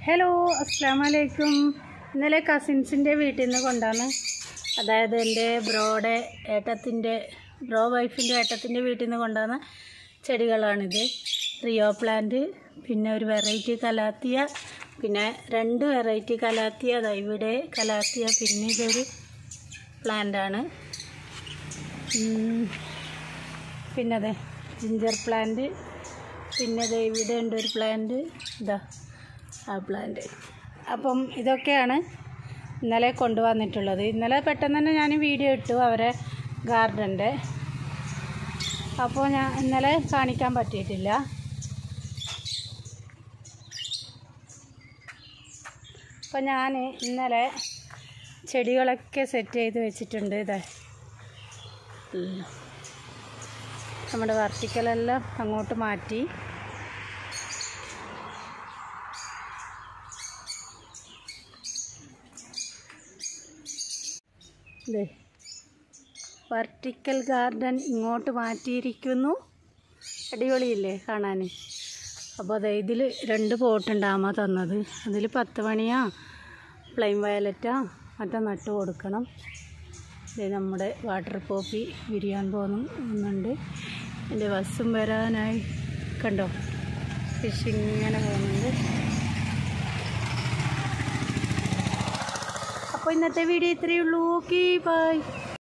Hello അസ്സാം വലൈക്കും ഇന്നലെ കസിൻസിൻ്റെ വീട്ടിൽ നിന്ന് കൊണ്ടാണ് അതായത് എൻ്റെ ബ്രോയുടെ ഏട്ടത്തിൻ്റെ ബ്രോ വൈഫിൻ്റെ ഏട്ടത്തിൻ്റെ വീട്ടിൽ നിന്ന് കൊണ്ടുവന്ന ചെടികളാണിത് റിയോ പ്ലാന്റ് പിന്നെ ഒരു വെറൈറ്റി കലാത്തിയ പിന്നെ രണ്ട് വെറൈറ്റി കലാത്തിയ ദാ ഇവിടെ കലാത്തിയ പിന്നെ ഇതൊരു പ്ലാന്റാണ് പിന്നെ അതെ ജിഞ്ചർ പ്ലാന്റ് പിന്നെ ദേ ഇവിടെ ഉണ്ട് ഒരു പ്ലാന്റ് ഇതാ ആ പ്ലാന്റ് അപ്പം ഇതൊക്കെയാണ് ഇന്നലെ കൊണ്ടുവന്നിട്ടുള്ളത് ഇന്നലെ പെട്ടെന്ന് തന്നെ ഞാൻ വീഡിയോ ഇട്ടു അവരെ ഗാർഡൻ്റെ അപ്പോൾ ഞാൻ ഇന്നലെ കാണിക്കാൻ പറ്റിയിട്ടില്ല അപ്പോൾ ഞാൻ ഇന്നലെ ചെടികളൊക്കെ സെറ്റ് ചെയ്ത് വെച്ചിട്ടുണ്ട് ഇതേ എല്ലാം. നമ്മുടെ വർട്ടിക്കലെല്ലാം അങ്ങോട്ട് മാറ്റി ദേ വർട്ടിക്കൽ ഗാർഡൻ ഇങ്ങോട്ട് മാറ്റിയിരിക്കുന്നു അടിപൊളിയില്ലേ കാണാൻ അപ്പോൾ അതെ ഇതിൽ രണ്ട് പോട്ടുണ്ട് ആമ തന്നത് അതിൽ പത്ത് മണിയാ പ്ലെയിൻ വയലറ്റാ മറ്റേ നട്ട് കൊടുക്കണം ഇത് നമ്മുടെ വാട്ടർ പോപ്പി വിരിയാൻ പോകുന്നുണ്ട് എൻ്റെ ബസ്സും വരാനായി കണ്ടോ ഫിഷ് ഇങ്ങനെ പോകുന്നുണ്ട് അപ്പോൾ ഇന്നത്തെ വീഡിയോ ഇത്രയേ ഉള്ളൂ ഓക്കെ ബൈ